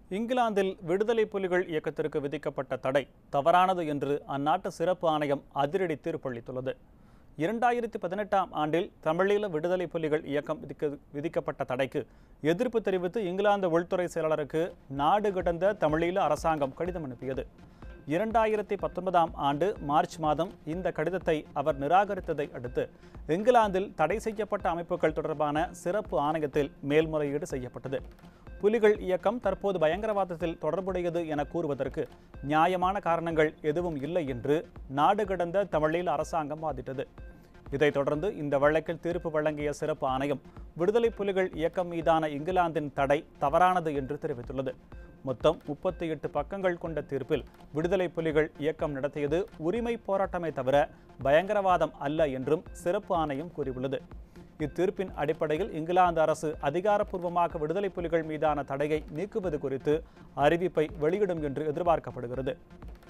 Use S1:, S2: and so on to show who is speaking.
S1: இங்கிலாந்தில் விடுதலை புலிகள் இயக்கத்திற்கு விதிக்கப்பட்ட தடை தவறானது என்று அந்நாட்டு சிறப்பு ஆணையம் அதிரடி தீர்ப்பளித்துள்ளது இரண்டாயிரத்தி பதினெட்டாம் ஆண்டில் தமிழீழ விடுதலை புலிகள் இயக்கம் விதிக்க விதிக்கப்பட்ட தடைக்கு எதிர்ப்பு தெரிவித்து இங்கிலாந்து உள்துறை செயலாளருக்கு நாடு கடந்த தமிழீழ அரசாங்கம் கடிதம் அனுப்பியது இரண்டாயிரத்தி பத்தொன்பதாம் ஆண்டு மார்ச் மாதம் இந்த கடிதத்தை அவர் நிராகரித்ததை அடுத்து இங்கிலாந்தில் தடை செய்யப்பட்ட அமைப்புகள் தொடர்பான சிறப்பு ஆணையத்தில் மேல்முறையீடு செய்யப்பட்டது புலிகள் இயக்கம் தற்போது பயங்கரவாதத்தில் தொடர்புடையது என கூறுவதற்கு நியாயமான காரணங்கள் எதுவும் இல்லை என்று நாடு கடந்த தமிழீழ அரசாங்கம் வாதிட்டது இதைத் தொடர்ந்து இந்த வழக்கில் தீர்ப்பு வழங்கிய சிறப்பு ஆணையம் விடுதலை புலிகள் இயக்கம் மீதான இங்கிலாந்தின் தடை தவறானது என்று தெரிவித்துள்ளது மொத்தம் முப்பத்தி எட்டு பக்கங்கள் கொண்ட தீர்ப்பில் விடுதலை புலிகள் இயக்கம் நடத்தியது உரிமை போராட்டமே தவிர பயங்கரவாதம் அல்ல என்றும் சிறப்பு ஆணையம் கூறியுள்ளது இத்தீர்ப்பின் அடிப்படையில் இங்கிலாந்து அரசு அதிகாரப்பூர்வமாக விடுதலை புலிகள் மீதான தடையை நீக்குவது குறித்து அறிவிப்பை வெளியிடும் என்று எதிர்பார்க்கப்படுகிறது